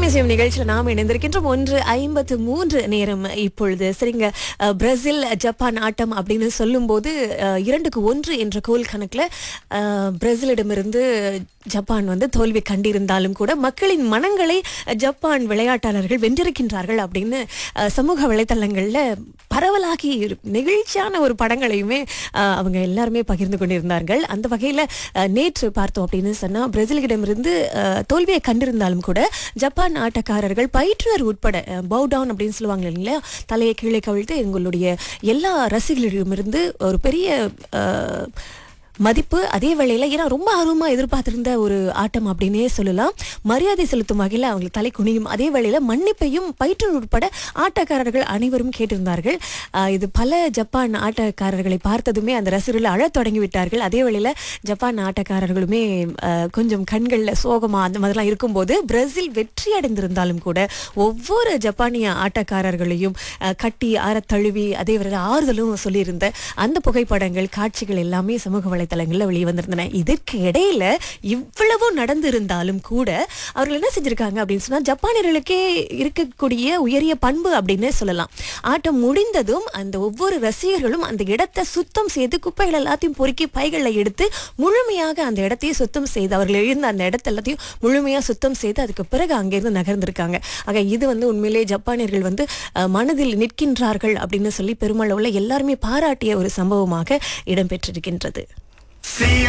museum நிகழ்ச்சியில் நாம் இணைந்திருக்கின்றோம் ஒன்று ஐம்பத்து மூன்று நேரம் இப்பொழுது சரிங்க அஹ், பிரேசில் ஜப்பான் ஆட்டம் அப்படின்னு சொல்லும்போது அஹ், இரண்டுக்கு ஒன்று என்ற கோல் கணக்கில் அஹ், பிரேசிலிடமிருந்து ஜப்பான் வந்து தோல்வி கண்டிருந்தாலும் கூட மக்களின் மனங்களை ஜப்பான் விளையாட்டாளர்கள் வென்றிருக்கின்றார்கள் அப்படின்னு அஹ், சமூக வலைத்தளங்களில் பரவலாகி இரு- நெகிழ்ச்சியான ஒரு படங்களையுமே அஹ், அவங்க எல்லாருமே பகிர்ந்து கொண்டிருந்தார்கள் அந்த வகையில் நேற்று பார்த்தோம் அப்படின்னு சொன்னால் பிரேசிலிடமிருந்து அஹ், தோல்வியை கண்டிருந்தாலும் கூட ஜப்பான் ஆட்டக்காரர்கள் பயிற்றுனர் உட்பட பவு டவுன் அப்படின்னு சொல்லுவாங்க இல்லைங்களா தலையை கீழே கவிழ்த்து எங்களுடைய எல்லா ரசிகர்களிடமிருந்து ஒரு பெரிய அஹ், மதிப்பு அதே வேளையில ஏன்னா ரொம்ப ஆர்வமா எதிர்பார்த்திருந்த ஒரு ஆட்டம் அப்படின்னே சொல்லலாம் மரியாதை செலுத்தும் வகையில் அவங்களுக்கு தலை குனியும் அதே வேளையில மன்னிப்பையும் பயிற்றுனர் உட்பட ஆட்டக்காரர்கள் அனைவரும் கேட்டிருந்தார்கள் ஆஹ் இது பல ஜப்பான் ஆட்டக்காரர்களை பார்த்ததுமே அந்த ரசிகர்கள் அழத் தொடங்கி விட்டார்கள் அதே வேளையில ஜப்பான் ஆட்டக்காரர்களுமே ஆஹ் கொஞ்சம் கண்கள்ல சோகமா அந்த மாதிரிலாம் இருக்கும்போது பிரேசில் வெற்றி அடைந்திருந்தாலும் கூட ஒவ்வொரு ஜப்பானிய ஆட்டக்காரர்களையும் ஆஹ் கட்டி ஆற தழுவி அதே வேளையில ஆறுதலும் சொல்லியிருந்த அந்த புகைப்படங்கள் காட்சிகள் எல்லாமே சமூக வலைத்தளங்களில் வெளியே வந்திருந்தன இதற்கு இடையில இவ்வளவு நடந்திருந்தாலும் கூட அவர்கள் என்ன செஞ்சிருக்காங்க அப்படின்னு சொன்னா ஜப்பானியர்களுக்கே இருக்கக்கூடிய உயரிய பண்பு அப்படின்னு சொல்லலாம் ஆட்டம் முடிந்ததும் அந்த ஒவ்வொரு ரசிகர்களும் அந்த இடத்தை சுத்தம் செய்து குப்பைகள் எல்லாத்தையும் பொறுக்கி பைகளில் எடுத்து முழுமையாக அந்த இடத்தையும் சுத்தம் செய்து அவர்கள் எழுந்த அந்த இடத்த எல்லாத்தையும் முழுமையா சுத்தம் செய்து அதுக்கு பிறகு அங்கிருந்து நகர்ந்திருக்காங்க ஆக இது வந்து உண்மையிலே ஜப்பானியர்கள் வந்து அஹ், மனதில் நிற்கின்றார்கள் அப்படின்னு சொல்லி பெருமளவுல எல்லாருமே பாராட்டிய ஒரு சம்பவமாக இடம்பெற்றிருக்கின்றது